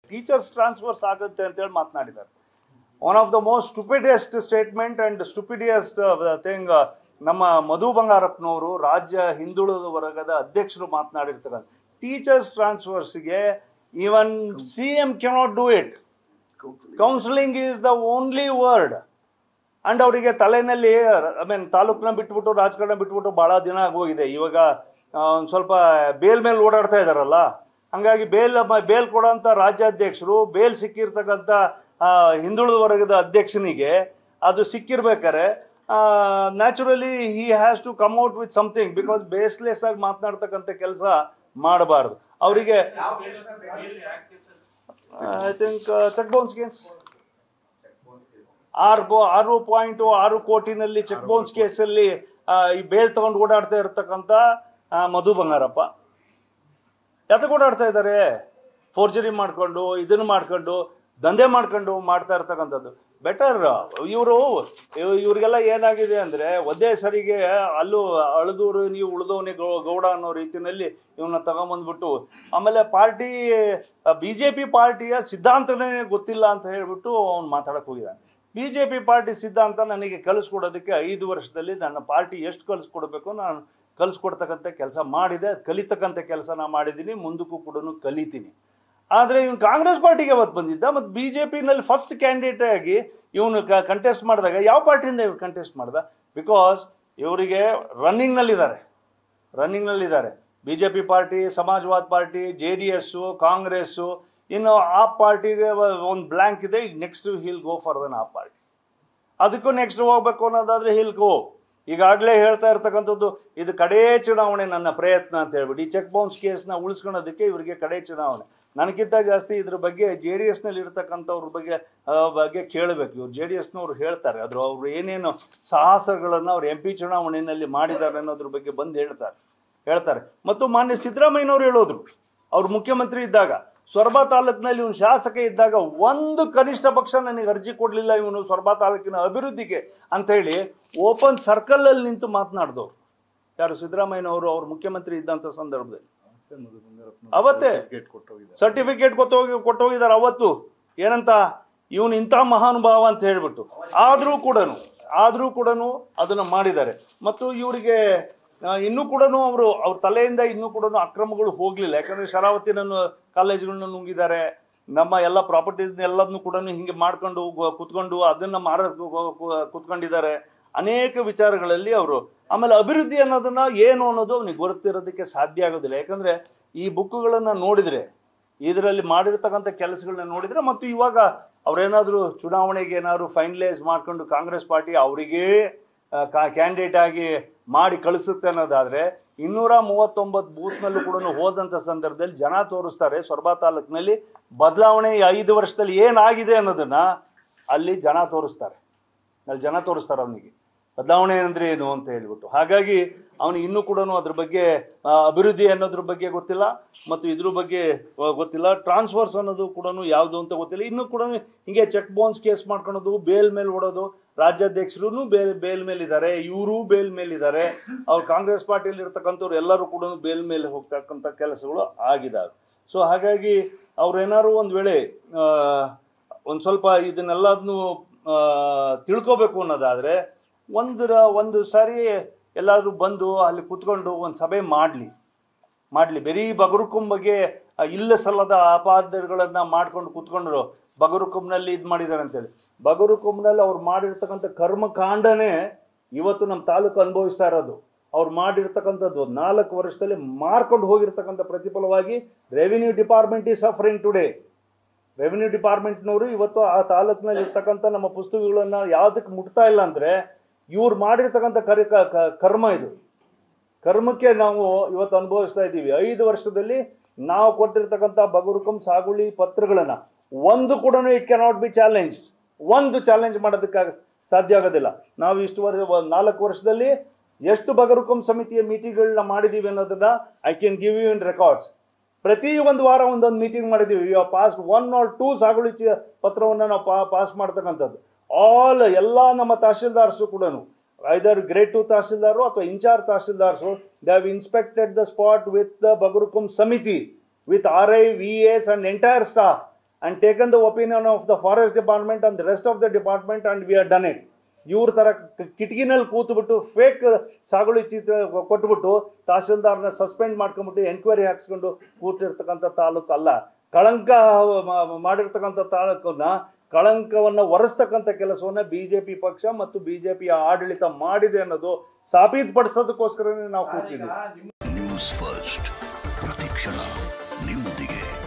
teachers transfers ಆಗುತ್ತೆ ಅಂತೇಳಿ ಮಾತನಾಡಿದ್ದಾರೆ one of the most stupidiest statement and stupidiest thing ನಮ್ಮ ಮಧು ಬಂಗಾರಪ್ಪನವರು ರಾಜ್ಯ ಹಿಂದುಳಿದ ವರ್ಗದ ಅಧ್ಯಕ್ಷರು ಮಾತನಾಡಿರ್ತಕ್ಕಂಥ ಟೀಚರ್ಸ್ ಟ್ರಾನ್ಸ್ಫರ್ಸ್ಗೆ even C M cannot do it counselling is the only word and ಅವರಿಗೆ ತಲೆನಲ್ಲಿ ಐ ಮೀನ್ ತಾಲೂಕನ್ನ ಬಿಟ್ಬಿಟ್ಟು ರಾಜಕಾರಣ ಬಿಟ್ಬಿಟ್ಟು ಭಾಳ ದಿನ ಆಗೋಗಿದೆ ಇವಾಗ ಆ, ಒಂದ್ ಸ್ವಲ್ಪ ಬೇಲ್ ಮೇಲೆ ಓಡಾಡ್ತಾ ಇದಾರಲ್ಲ ಹಂಗಾಗಿ ಬೇಲ್ ಮ- ಬೇಲ್ ಕೊಡೋಂಥ ರಾಜ್ಯಾಧ್ಯಕ್ಷರು ಬೇಲ್ ಸಿಕ್ಕಿರ್ತಕ್ಕಂಥ ಆ, ಹಿಂದುಳಿದ ವರ್ಗದ ಅಧ್ಯಕ್ಷನಿಗೆ ಅದು ಸಿಕ್ಕಿರ್ಬೇಕಾರೆ naturally he has to come out with something because baseless ಆಗಿ ಮಾತನಾಡ್ತಕ್ಕಂಥ ಕೆಲಸ ಮಾಡಬಾರ್ದು ಅವರಿಗೆ I think cheque bounce case ಆರು ಬೋ- ಆರು ಪಾಯಿಂಟ್ ಆರು ಕೋಟಿನಲ್ಲಿ ಚೆಕ್ ಬೌನ್ಸ್ ಕೇಸಲ್ಲಿ ಆ, ಈ ಬೇಲ್ ತಗೊಂಡು ಓಡಾಡ್ತಾ ಇರ್ತಕ್ಕಂಥ ಆ, ಮಧು ಬಂಗಾರಪ್ಪ ಯಾತಕ್ಕೆ ಓಡಾಡ್ತಾ ಇದ್ದಾರೆ ಫೋರ್ಜರಿ ಮಾಡ್ಕೊಂಡು ಇದನ್ನು ಮಾಡ್ಕೊಂಡು ದಂಧೆ ಮಾಡ್ಕೊಂಡು ಮಾಡ್ತಾ ಇರ್ತಕ್ಕಂಥದ್ದು ಬೆಟರ್ ಇವರು ಇವ್ರಿಗೆಲ್ಲ ಏನಾಗಿದೆ ಅಂದ್ರೆ ಒಂದೇ ಸರಿಗೆ ಅಲ್ಲೂ ಅಳದೂರು ನೀವು ಉಳಿದವನೇ ಗೌಡ ಅನ್ನೋ ರೀತಿಯಲ್ಲಿ ಇವನ್ನ ತಗೊಂಬಂದ್ಬಿಟ್ಟು ಆಮೇಲೆ ಪಾರ್ಟಿ ಬಿ ಜೆ ಪಿ ಪಾರ್ಟಿಯ ಸಿದ್ಧಾಂತನೇ ಗೊತ್ತಿಲ್ಲ ಅಂತ ಹೇಳ್ಬಿಟ್ಟು ಅವ್ನು ಮಾತಾಡಕ್ ಹೋಗಿದ್ದಾನೆ ಬಿ ಜೆ ಪಿ ಪಾರ್ಟಿ ಸಿದ್ಧಾಂತ ನನಗೆ ಕಲಿಸ್ಕೊಡೋದಕ್ಕೆ ಐದು ವರ್ಷದಲ್ಲಿ ನನ್ನ ಪಾರ್ಟಿ ಎಷ್ಟು ಕಲಿಸ್ಕೊಡ್ಬೇಕು ನಾನು ಕಲಿಸ್ಕೊಡ್ತಕ್ಕಂಥ ಕೆಲಸ ಮಾಡಿದೆ ಕಲಿತಕ್ಕಂಥ ಕೆಲಸ ನಾ ಮಾಡಿದ್ದೀನಿ ಮುಂದಕ್ಕೂ ಕೂಡ ಕಲಿತೀನಿ ಆದರೆ ಇವನು ಕಾಂಗ್ರೆಸ್ ಪಾರ್ಟಿಗೆ ಅವತ್ತು ಬಂದಿದ್ದ ಮತ್ತು ಬಿ ಜೆ ಪಿನಲ್ಲಿ ಫಸ್ಟ್ ಕ್ಯಾಂಡಿಡೇಟ್ ಆಗಿ ಇವನು ಕಂಟೆಸ್ಟ್ ಮಾಡಿದಾಗ ಯಾವ ಪಾರ್ಟಿಯಿಂದ ಇವ್ರು ಕಂಟೆಸ್ಟ್ ಮಾಡ್ದ ಬಿಕಾಸ್ ಇವರಿಗೆ ರನ್ನಿಂಗ್ನಲ್ಲಿದ್ದಾರೆ ರನ್ನಿಂಗ್ನಲ್ಲಿದ್ದಾರೆ ಬಿ ಜೆ ಪಿ ಪಾರ್ಟಿ ಸಮಾಜವಾದ party J D S Congress ಇನ್ನು ಆ ಪಾರ್ಟಿಗೆ ಒಂದು ಬ್ಲ್ಯಾಂಕ್ ಇದೆ ಈಗ next he'll go for then ಆ ಪಾರ್ಟಿ ಅದಕ್ಕೂ ನೆಕ್ಸ್ಟ್ ಹೋಗ್ಬೇಕು ಅನ್ನೋದಾದ್ರೆ ಹಿಲ್ ಗೋ ಈಗಾಗಲೇ ಹೇಳ್ತಾ ಇರ್ತಕ್ಕಂಥದ್ದು ಇದು ಕಡೇ ಚುನಾವಣೆ ನನ್ನ ಪ್ರಯತ್ನ ಅಂತ ಹೇಳ್ಬಿಟ್ಟು ಈ ಚೆಕ್ ಬೌನ್ಸ್ ಕೇಸ್ನ ಉಳಿಸ್ಕೊಳ್ಳೋದಕ್ಕೆ ಇವರಿಗೆ ಕಡೆ ಚುನಾವಣೆ ನನಗಿಂತ ಜಾಸ್ತಿ ಇದ್ರ ಬಗ್ಗೆ ಜೆ ಡಿ ಎಸ್ನಲ್ಲಿ ಇರ್ತಕ್ಕಂಥವ್ರ ಬಗ್ಗೆ ಆ, ಬಗ್ಗೆ ಕೇಳಬೇಕು ಇವ್ರು ಜೆ ಡಿ ಎಸ್ನವ್ರು ಹೇಳ್ತಾರೆ ಅದ್ರ ಅವ್ರು ಏನೇನು ಸಾಹಸಗಳನ್ನು ಅವ್ರು ಎಂ ಪಿ ಚುನಾವಣೆಯಲ್ಲಿ ಮಾಡಿದ್ದಾರೆ ಅನ್ನೋದ್ರ ಬಗ್ಗೆ ಬಂದು ಹೇಳ್ತಾರೆ ಹೇಳ್ತಾರೆ ಮತ್ತು ಮಾನ್ಯ ಸಿದ್ದರಾಮಯ್ಯನವರು ಹೇಳೋದ್ರು ಅವ್ರು ಮುಖ್ಯಮಂತ್ರಿ ಇದ್ದಾಗ ಸೊರಬ ತಾಲೂಕಿನಲ್ಲಿ ಇವನು ಶಾಸಕ ಇದ್ದಾಗ ಒಂದು ಕನಿಷ್ಠ ಪಕ್ಷ ನನಗೆ ಅರ್ಜಿ ಕೊಡಲಿಲ್ಲ ಇವನು ಸೊರಬ ತಾಲೂಕಿನ ಅಭಿವೃದ್ಧಿಗೆ ಅಂತ ಹೇಳಿ ಓಪನ್ ಸರ್ಕಲಲ್ಲಿ ನಿಂತು ಮಾತನಾಡಿದವ್ರು ಯಾರು ಸಿದ್ದರಾಮಯ್ಯನವರು ಅವ್ರು ಮುಖ್ಯಮಂತ್ರಿ ಇದ್ದಂಥ ಸಂದರ್ಭದಲ್ಲಿ ಅವತ್ತೇ ಸರ್ಟಿಫಿಕೇಟ್ ಕೊಟ್ಟೋಗಿ ಕೊಟ್ಟೋಗಿದ್ದಾರೆ ಅವತ್ತು ಏನಂತ ಇವನು ಇಂಥ ಮಹಾನುಭಾವ ಅಂತ ಹೇಳ್ಬಿಟ್ಟು ಆದರೂ ಕೂಡ ಆದರೂ ಕೂಡ ಅದನ್ನು ಮಾಡಿದ್ದಾರೆ ಮತ್ತು ಇವರಿಗೆ ಆ, ಇನ್ನೂ ಕೂಡ ಅವರು ಅವ್ರ ತಲೆಯಿಂದ ಇನ್ನೂ ಕೂಡ ಅಕ್ರಮಗಳು ಹೋಗಲಿಲ್ಲ ಯಾಕಂದರೆ ಶರಾವತಿ ನನ್ನ ಕಾಲೇಜುಗಳನ್ನ ನುಂಗಿದ್ದಾರೆ ನಮ್ಮ ಎಲ್ಲ ಪ್ರಾಪರ್ಟೀಸ್ ಎಲ್ಲದನ್ನು ಕೂಡ ಹಿಂಗೆ ಮಾಡ್ಕೊಂಡು ಗ- ಕುತ್ಕೊಂಡು ಅದನ್ನು ಮಾರ ಕುತ್ಕೊಂಡಿದ್ದಾರೆ ಅನೇಕ ವಿಚಾರಗಳಲ್ಲಿ ಅವರು ಆಮೇಲೆ ಅಭಿವೃದ್ಧಿ ಅನ್ನೋದನ್ನ ಏನು ಅನ್ನೋದು ಅವನಿಗೆ ಗೊತ್ತಿರೋದಕ್ಕೆ ಸಾಧ್ಯ ಆಗೋದಿಲ್ಲ ಯಾಕಂದ್ರೆ ಈ ಬುಕ್ಗಳನ್ನು ನೋಡಿದ್ರೆ ಇದರಲ್ಲಿ ಮಾಡಿರ್ತಕ್ಕಂಥ ಕೆಲಸಗಳನ್ನ ನೋಡಿದ್ರೆ ಮತ್ತು ಇವಾಗ ಅವ್ರೇನಾದರೂ ಚುನಾವಣೆಗೆ ಏನಾದ್ರು ಫೈನಲೈಸ್ ಮಾಡ್ಕೊಂಡು ಕಾಂಗ್ರೆಸ್ ಪಾರ್ಟಿ ಅವರಿಗೇ ಕ್ಯಾಂಡಿಡೇಟ್ ಆಗಿ ಮಾಡಿ ಕಳಿಸುತ್ತೆ ಅನ್ನೋದಾದ್ರೆ ಇನ್ನೂರ ಮೂವತ್ತೊಂಬತ್ತು ಬೂತ್ನಲ್ಲೂ ಕೂಡ ಹೋದಂಥ ಸಂದರ್ಭದಲ್ಲಿ ಜನ ತೋರಿಸ್ತಾರೆ ಸೊರಬ ತಾಲೂಕಿನಲ್ಲಿ ಬದಲಾವಣೆ ಈ ಐದು ವರ್ಷದಲ್ಲಿ ಏನಾಗಿದೆ ಅನ್ನೋದನ್ನ ಅಲ್ಲಿ ಜನ ತೋರಿಸ್ತಾರೆ ಅಲ್ಲಿ ಜನ ತೋರಿಸ್ತಾರೆ ಅವನಿಗೆ ಬದಲಾವಣೆ ಅಂದ್ರೆ ಏನು ಅಂತ ಹೇಳ್ಬಿಟ್ಟು ಹಾಗಾಗಿ ಅವನಿಗೆ ಇನ್ನೂ ಕೂಡ ಅದ್ರ ಬಗ್ಗೆ ಆ, ಅಭಿವೃದ್ಧಿ ಅನ್ನೋದ್ರ ಬಗ್ಗೆ ಗೊತ್ತಿಲ್ಲ ಮತ್ತು ಇದ್ರ ಬಗ್ಗೆ ಆ, ಗೊತ್ತಿಲ್ಲ ಟ್ರಾನ್ಸ್ಫರ್ಸ್ ಅನ್ನೋದು ಕೂಡ ಯಾವುದು ಅಂತ ಗೊತ್ತಿಲ್ಲ ಇನ್ನೂ ಕೂಡ ಹಿಂಗೆ ಚೆಕ್ ಬೌನ್ಸ್ ಕೇಸ್ ಮಾಡ್ಕೊಳೋದು ಬೇಲ್ ಮೇಲೆ ಓಡೋದು ರಾಜ್ಯಾಧ್ಯಕ್ಷರು ಬೇಲ್ ಬೇಲ್ ಮೇಲಿದ್ದಾರೆ ಇವರು ಬೇಲ್ ಮೇಲಿದ್ದಾರೆ ಅವ್ರು ಕಾಂಗ್ರೆಸ್ ಪಾರ್ಟಿಯಲ್ಲಿ ಇರ್ತಕ್ಕಂಥವ್ರು ಎಲ್ಲರೂ ಕೂಡ ಬೇಲ್ ಮೇಲೆ ಹೋಗ್ತಕ್ಕಂಥ ಕೆಲಸಗಳು ಆಗಿದ್ದಾವೆ ಸೊ ಹಾಗಾಗಿ ಅವ್ರೇನಾದ್ರು ಒಂದು ವೇಳೆ ಆ, ಒಂದು ಸ್ವಲ್ಪ ಇದನ್ನೆಲ್ಲದನ್ನು ತಿಳ್ಕೊಬೇಕು ಅನ್ನೋದಾದರೆ ಒಂದರ ಒಂದು ಸಾರಿ ಎಲ್ಲಾದರೂ ಬಂದು ಅಲ್ಲಿ ಕುತ್ಕೊಂಡು ಒಂದು ಸಭೆ ಮಾಡಲಿ ಮಾಡಲಿ ಬರೀ ಬಗರುಕುಂ ಬಗ್ಗೆ ಆ, ಇಲ್ಲ ಸಲ್ಲದ ಅಪಾದಗಳನ್ನು ಮಾಡ್ಕೊಂಡು ಕುತ್ಕೊಂಡ್ರು ಬಗರುಕುಂನಲ್ಲಿ ಇದು ಮಾಡಿದ್ದಾರೆ ಅಂತೇಳಿ ಬಗರುಕುಂನಲ್ಲಿ ಅವ್ರು ಮಾಡಿರ್ತಕ್ಕಂಥ ಕರ್ಮಕಾಂಡನೇ ಇವತ್ತು ನಮ್ಮ ತಾಲೂಕು ಅನುಭವಿಸ್ತಾ ಇರೋದು ಅವ್ರು ಮಾಡಿರ್ತಕ್ಕಂಥದ್ದು ನಾಲ್ಕು ವರ್ಷದಲ್ಲಿ ಮಾರ್ಕೊಂಡು ಹೋಗಿರ್ತಕ್ಕಂಥ ಪ್ರತಿಫಲವಾಗಿ revenue department is suffering today revenue ಡಿಪಾರ್ಟ್ಮೆಂಟ್ನವರು ಇವತ್ತು ಆ ತಾಲೂಕಿನಲ್ಲಿ ಇರ್ತಕ್ಕಂಥ ನಮ್ಮ ಪುಸ್ತಕಗಳನ್ನ ಯಾವುದಕ್ಕೆ ಮುಟ್ತಾ ಇಲ್ಲ ಅಂದ್ರೆ ಇವ್ರು ಮಾಡಿರ್ತಕ್ಕಂಥ ಕರಿ ಕ- ಕ- ಕರ್ಮ ಇದು ಕರ್ಮಕ್ಕೆ ನಾವು ಇವತ್ತು ಅನುಭವಿಸ್ತಾ ಇದ್ದೀವಿ ಐದು ವರ್ಷದಲ್ಲಿ ನಾವು ಕೊಟ್ಟಿರ್ತಕ್ಕಂಥ ಬಗುರುಕಂ ಸಾಗುಳಿ ಪತ್ರಗಳನ್ನ ಒಂದು ಕೂಡ ಇಟ್ ಕೆನಾಟ್ ಬಿ ಚಾಲೆಂಜ್ ಒಂದು ಚಾಲೆಂಜ್ ಮಾಡೋದಕ್ಕಾಗ ಸಾಧ್ಯ ಆಗೋದಿಲ್ಲ ನಾವು ಇಷ್ಟು ವರ್ಷ ಒಂದ್ ನಾಲ್ಕು ವರ್ಷದಲ್ಲಿ ಎಷ್ಟು ಬಗರುಕಂ ಸಮಿತಿಯ ಮೀಟಿಂಗ್ಗಳನ್ನ ಮಾಡಿದೀವಿ ಅನ್ನೋದನ್ನ I can give you in records ಪ್ರತಿ ಒಂದು ವಾರ ಒಂದೊಂದು ಮೀಟಿಂಗ್ ಮಾಡಿದ್ದೀವಿ ಪಾಸ್ ಒನ್ ಆರ್ ಟೂ ಸಾಗುಳಿ ಚಿ- ಪತ್ರವನ್ನು ನಾವು ಪಾ ಪಾಸ್ ಮಾಡ್ತಕ್ಕಂಥದ್ದು ಆಲ್ ಎಲ್ಲ ನಮ್ಮ ತಹಶೀಲ್ದಾರ್ಸು ಕೂಡ ಐದರ್ ಗ್ರೇಡ್ ಟು ತಹಶೀಲ್ದಾರು ಅಥವಾ incharge tahsildars they have inspected the spot with the ಬಗರುಕುಂ ಸಮಿತಿ with R I V S and entire staff and taken the opinion of the forest department and rest of the department and we are done it ಇವ್ರ ತರ ಕ- ಕಿಟಕಿನಲ್ಲಿ ಕೂತ್ಬಿಟ್ಟು fake ಸಾಗುಳಿ ಚಿತ್ರ ಕೊಟ್ಬಿಟ್ಟು ತಹಸೀಲ್ದಾರ್ನ ಸಸ್ಪೆಂಡ್ ಮಾಡ್ಕೊಂಡ್ಬಿಟ್ಟು ಎನ್ಕ್ವೈರಿ ಹಾಕ್ಸ್ಕೊಂಡು ಕೂತಿರ್ತಕ್ಕಂಥ ತಾಲೂಕು ಅಲ್ಲ ಕಳಂಕ ಮ- ಮಾಡಿರ್ತಕ್ಕಂಥ ತಾಲೂಕನ್ನ ಕಳಂಕವನ್ನ ಒರೆಸ್ತಕ್ಕಂಥ ಕೆಲಸವನ್ನ ಬಿಜೆಪಿ ಪಕ್ಷ ಮತ್ತು ಬಿಜೆಪಿಯ ಆಡಳಿತ ಮಾಡಿದೆ ಅನ್ನೋದು ಸಾಬೀತುಪಡಿಸೋದಕ್ಕೋಸ್ಕರನೇ ನಾವು ಕೂತಿದ್ದೀವಿ ನ್ಯೂಸ್ ಫಸ್ಟ್ ಪ್ರತಿಕ್ಷಣ ನಿಮ್ಮೊಂದಿಗೆ